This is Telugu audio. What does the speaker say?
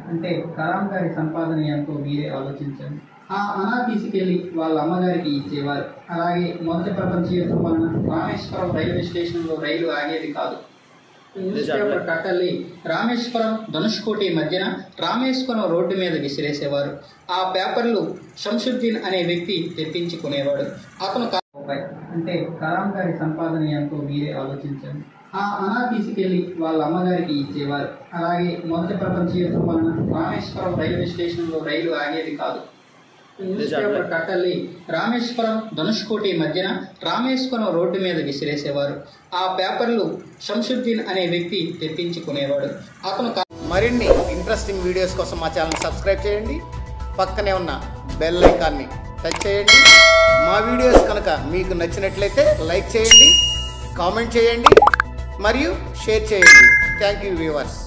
అంటే కలాం గారి సంపాదన ఎంతో మీరే ఆలోచించండి ఆ అనా తీసుకెళ్లి వాళ్ళ అమ్మగారికి ఇచ్చేవారు అలాగే మొదటి ప్రపంచ యుద్ధం వలన రామేశ్వరం రైల్వే స్టేషన్లో రైలు ఆగేది కాదు న్యూస్ పేపర్ కట్టల్లి రామేశ్వరం ధనుష్కోటి మధ్యన రామేశ్వరం రోడ్డు మీద విసిరేసేవారు ఆ పేపర్లు శంషుద్దీన్ అనే వ్యక్తి తెప్పించుకునేవాడు అతను కా- రూపాయి. అంటే కలాం గారి సంపాదన ఎంతో మీరే ఆలోచించండి ఆ అనా తీసుకెళ్లి వాళ్ళ అమ్మగారికి ఇచ్చేవారు అలాగే మొదటి ప్రపంచ యుద్ధం వలన రామేశ్వరం రైల్వే స్టేషన్లో రైలు ఆగేది కాదు న్యూస్ పేపర్ కట్టల్లి రామేశ్వరం ధనుష్కోటి మధ్యన రామేశ్వరం రోడ్డు మీద విసిరేసేవారు ఆ పేపర్లు శంషుద్దీన్ అనే వ్యక్తి తెప్పించుకునేవాడు అతను కా- మరిన్ని ఇంట్రెస్టింగ్ వీడియోస్ కోసం మా ఛానల్ సబ్స్క్రైబ్ చేయండి పక్కనే ఉన్న బెల్ ఐకాన్ని టచ్ చేయండి మా వీడియోస్ కనుక మీకు నచ్చినట్లయితే లైక్ చేయండి కామెంట్ చేయండి మరియు షేర్ చేయండి థ్యాంక్ యూ వ్యూవర్స్